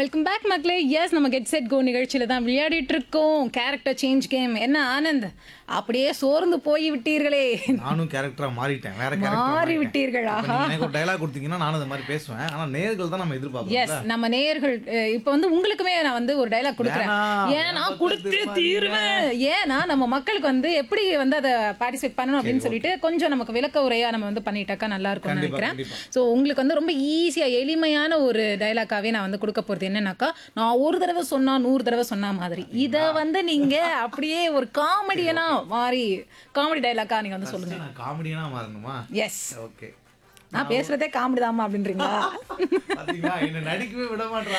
Welcome back மக்களே yes நம்ம get set go நிகழ்ச்சியில தான் விளையாடிட்டு இருக்கோம் கேரக்டர் சேஞ்ச் கேம் என்ன ஆனந்த் அப்படியே சோர்ந்து போய் விட்டீர்களே நானும் கேரக்டரா மாறிட்டேன் வேற கேரக்டர் மாறி விட்டீர்கள் ஆஹா எனக்கு ஒரு டைலாக் கொடுத்தீங்கன்னா நானும் இந்த மாதிரி பேசுவேன் ஆனா நேர்கள் தான் நம்ம எதிர்பார்ப்போம் எஸ் நம்ம நேயர்கள் அஹ், இப்ப வந்து உங்களுக்குமே நான் வந்து ஒரு டைலாக் கொடுக்குறேன் வேணாம். ஏன்னா நான் கொடுத்து பக்கத்து தீருவேன் ஏன்னா நம்ம மக்களுக்கு வந்து எப்படி வந்து அதை பார்ட்டிசிபேட் பண்ணணும் அப்படின்னு சொல்லிட்டு கொஞ்சம் நமக்கு விளக்க உரையா நம்ம வந்து பண்ணிட்டாக்கா நல்லா இருக்கும்னு கண்டிப்பா, நினைக்கிறேன் கண்டிப்பா. ஸோ உங்களுக்கு வந்து ரொம்ப ஈஸியா எளிமையான ஒரு டைலாக்காவே நான் வந்து கொடுக்க போறது என்னன்னாக்கா நான் ஒரு தடவை சொன்னா நூறு தடவை சொன்ன மாதிரி இதை வந்து நீங்க அப்படியே ஒரு காமெடியனா மாறி காமெடி டைலாக்கா நீங்க வந்து சொல்லுங்க நான் காமெடியனா மாறணுமா எஸ் ஓகே நான் பேசுறதே காமெடி தாமா அப்படின்றீங்களா பாத்தீங்களா என்ன நடிக்கவே விட மாட்டா